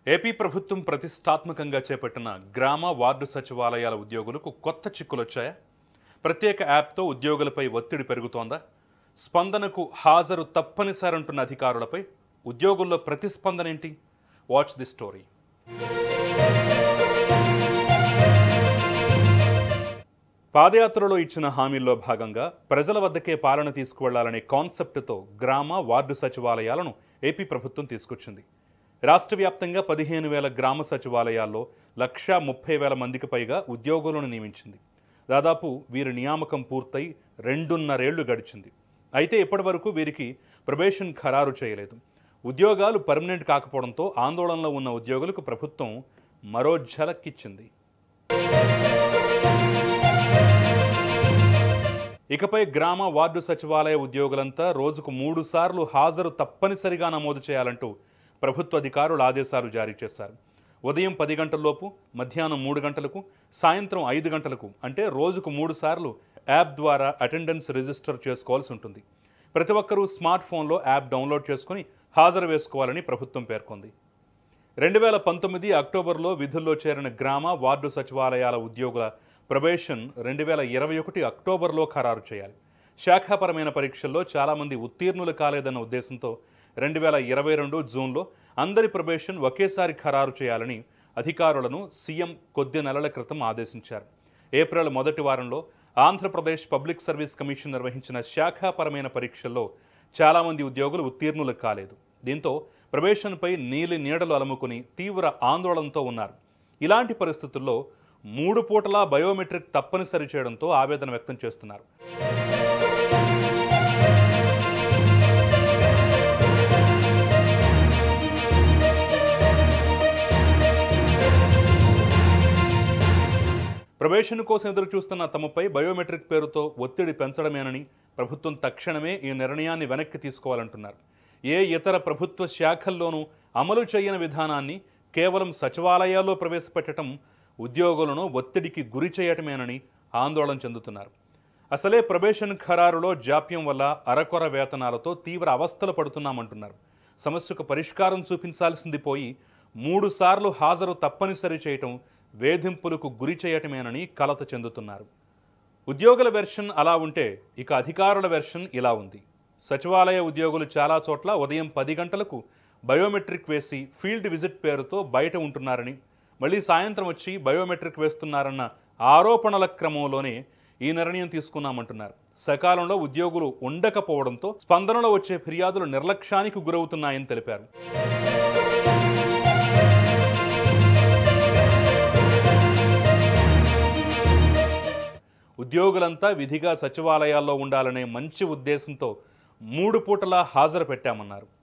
AP ప్రభుత్వం ప్రతిష్టాత్మకంగా చేపట్టిన గ్రామ వార్డు సచివాలయాల ఉద్యోగులకు కొత్త చిక్కులొచ్చాయా ప్రత్యేక యాప్తో ఉద్యోగులపై ఒత్తిడి పెరుగుతోందా స్పందనకు హాజరు తప్పనిసరంటున్న అధికారులపై ఉద్యోగుల్లో ప్రతిస్పందన ఏంటి వాచ్ ది స్టోరీ పాదయాత్రలో ఇచ్చిన హామీల్లో భాగంగా ప్రజల వద్దకే పాలన తీసుకువెళ్లాలనే కాన్సెప్ట్తో గ్రామ వార్డు సచివాలయాలను ఏపీ ప్రభుత్వం తీసుకొచ్చింది రాష్ట్ర వ్యాప్తంగా పదిహేను వేల గ్రామ సచివాలయాల్లో లక్షా ముప్పై వేల మందికి పైగా ఉద్యోగులను నియమించింది దాదాపు వీరి నియామకం పూర్తయి రెండున్నరేళ్లు గడిచింది అయితే ఇప్పటివరకు వీరికి ప్రొబేషన్ ఖరారు చేయలేదు ఉద్యోగాలు పర్మనెంట్ కాకపోవడంతో ఆందోళనలో ఉన్న ఉద్యోగులకు ప్రభుత్వం మరో ఝలక్కిచ్చింది ఇకపై గ్రామ వార్డు సచివాలయ ఉద్యోగులంతా రోజుకు మూడు సార్లు హాజరు తప్పనిసరిగా నమోదు చేయాలంటూ ప్రభుత్వ అధికారులు ఆదేశాలు జారీ చేశారు ఉదయం పది గంటల్లోపు మధ్యాహ్నం మూడు గంటలకు సాయంత్రం ఐదు గంటలకు అంటే రోజుకు మూడు సార్లు యాప్ ద్వారా అటెండెన్స్ రిజిస్టర్ చేసుకోవాల్సి ఉంటుంది ప్రతి ఒక్కరూ స్మార్ట్ ఫోన్లో యాప్ డౌన్లోడ్ చేసుకుని హాజరు వేసుకోవాలని ప్రభుత్వం పేర్కొంది రెండు వేల పంతొమ్మిది అక్టోబర్లో విధుల్లో చేరిన గ్రామ వార్డు సచివాలయాల ఉద్యోగుల ప్రొబేషన్ రెండు వేల ఇరవై ఒకటి అక్టోబర్లో ఖరారు చేయాలి శాఖాపరమైన పరీక్షల్లో చాలామంది ఉత్తీర్ణులు కాలేదన్న ఉద్దేశంతో రెండు వేల ఇరవై రెండు జూన్లో అందరి ప్రొబేషన్ ఒకేసారి ఖరారు చేయాలని అధికారులను సీఎం కొద్ది నెలల క్రితం ఆదేశించారు ఏప్రిల్ మొదటి వారంలో ఆంధ్రప్రదేశ్ పబ్లిక్ సర్వీస్ కమిషన్ నిర్వహించిన శాఖాపరమైన పరీక్షల్లో చాలామంది ఉద్యోగులు ఉత్తీర్ణులు కాలేదు దీంతో ప్రవేశంపై నీలి నీడలు అలుముకుని తీవ్ర ఆందోళనతో ఉన్నారు ఇలాంటి పరిస్థితుల్లో మూడు పూటలా బయోమెట్రిక్ తప్పనిసరి చేయడంతో ఆవేదన వ్యక్తం చేస్తున్నారు ప్రవేశం కోసం ఎదురు చూస్తున్న తమపై బయోమెట్రిక్ పేరుతో ఒత్తిడి పెంచడమేనని ప్రభుత్వం తక్షణమే ఈ నిర్ణయాన్ని వెనక్కి తీసుకోవాలంటున్నారు ఏ ఇతర ప్రభుత్వ శాఖల్లోనూ అమలు చేయని విధానాన్ని కేవలం సచివాలయాల్లో ప్రవేశపెట్టడం ఉద్యోగులను ఒత్తిడికి గురి చేయటమేనని ఆందోళన చెందుతున్నారు అసలే ప్రవేశన్ ఖరారులో జాప్యం వల్ల అరకొర వేతనాలతో తీవ్ర అవస్థలు పడుతున్నామంటున్నారు సమస్యకు పరిష్కారం చూపించాల్సింది పోయి మూడు సార్లు హాజరు తప్పనిసరి చేయటం వేధింపులకు గురి చేయటమేనని కలత చెందుతున్నారు ఉద్యోగుల వెర్షన్ అలా ఉంటే ఇక అధికారుల వెర్షన్ ఇలా ఉంది సచివాలయ ఉద్యోగులు చాలా చోట్ల ఉదయం పది గంటలకు బయోమెట్రిక్ వేసి ఫీల్డ్ విజిట్ పేరుతో బయట ఉంటున్నారని మళ్ళీ సాయంత్రం వచ్చి బయోమెట్రిక్ వేస్తున్నారన్న ఆరోపణల క్రమంలోనే ఈ నిర్ణయం తీసుకున్నామంటున్నారు సకాలంలో ఉద్యోగులు ఉండకపోవడంతో స్పందనలో వచ్చే ఫిర్యాదులు నిర్లక్ష్యానికి గురవుతున్నాయని తెలిపారు ఉద్యోగులంతా విధిగా సచివాలయాల్లో ఉండాలనే మంచి ఉద్దేశంతో మూడు పూటలా హాజరు పెట్టామన్నారు